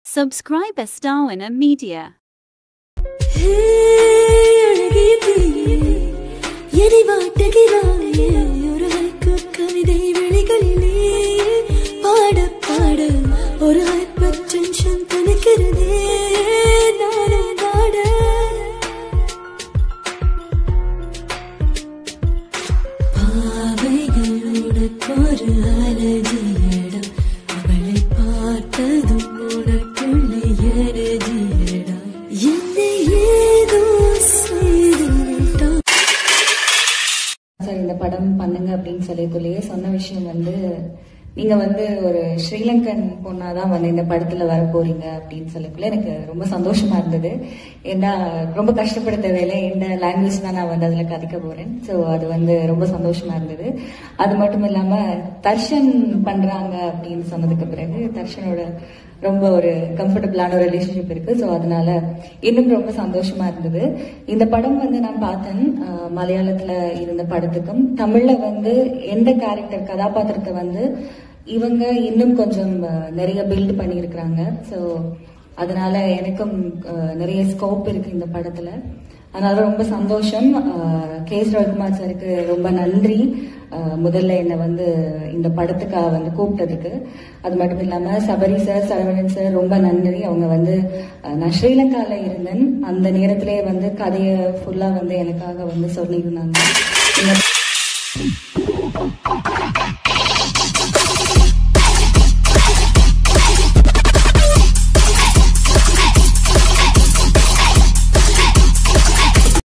Subscribe Estarwinner Media. ஹே, அழகிய தீயே, என்னை வாட்டுகிறாயே, ஒரு ஹைக்கூ கவிதை வழிகளிலே பாட பாட ஒரு ஹைப்பர் டென்ஷன் தணிக்கிறதே நானும் பாட பாவைகளோட ஒரு அலஜியடம் அவளை பார்த்ததும் உனக்குள்ளே எனஜியடா என்னை ஏதோ செய்து விட்டான் சார் இந்த படம் பண்ணுங்க அப்படின்னு சொல்லக்குள்ளேயே சொன்ன விஷயம் வந்து நீங்க வந்து ஒரு ஸ்ரீலங்கன் பொண்ணா தான் வந்து இந்த படத்துல வர போறீங்க அப்படின்னு சொல்லக்குள்ள எனக்கு ரொம்ப சந்தோஷமா இருந்தது ஏன்னா ரொம்ப கஷ்டப்பட தேவையில்லை எந்த லாங்குவேஜ் தான் நான் வந்து அதுல கதைக்க போறேன் ஸோ அது வந்து ரொம்ப சந்தோஷமா இருந்தது அது மட்டும் இல்லாம தர்ஷன் பண்றாங்க அப்படின்னு சொன்னதுக்கு பிறகு தர்ஷனோட ரொம்ப ஒரு கம்ஃபர்டபுளான ஒரு ரிலேஷன்ஷிப் இருக்கு ஸோ அதனால இன்னும் ரொம்ப சந்தோஷமா இருந்தது இந்த படம் வந்து நான் பார்த்தேன் அஹ், மலையாளத்துல இருந்த படத்துக்கும் தமிழ்ல வந்து எந்த கேரக்டர் கதாபாத்திரத்தை வந்து இவங்க இன்னும் கொஞ்சம் அஹ், நிறைய பில்ட் பண்ணியிருக்கிறாங்க ஸோ அதனால எனக்கும் அஹ், நிறைய ஸ்கோப் இருக்கு இந்த படத்துல அதனால ரொம்ப சந்தோஷம் அஹ், கே எஸ் ரவிக்குமார் சாருக்கு ரொம்ப நன்றி அஹ், முதல்ல என்னை வந்து இந்த படத்துக்காக வந்து கூப்பிட்டதுக்கு அது மட்டும் இல்லாம சபரி சார் சரவணன் சார் ரொம்ப நன்றி அவங்க வந்து அஹ், நான் ஸ்ரீலங்கால இருந்தேன் அந்த நேரத்திலே வந்து கதையை ஃபுல்லா வந்து எனக்காக வந்து சொல்லியிருந்தாங்க இந்த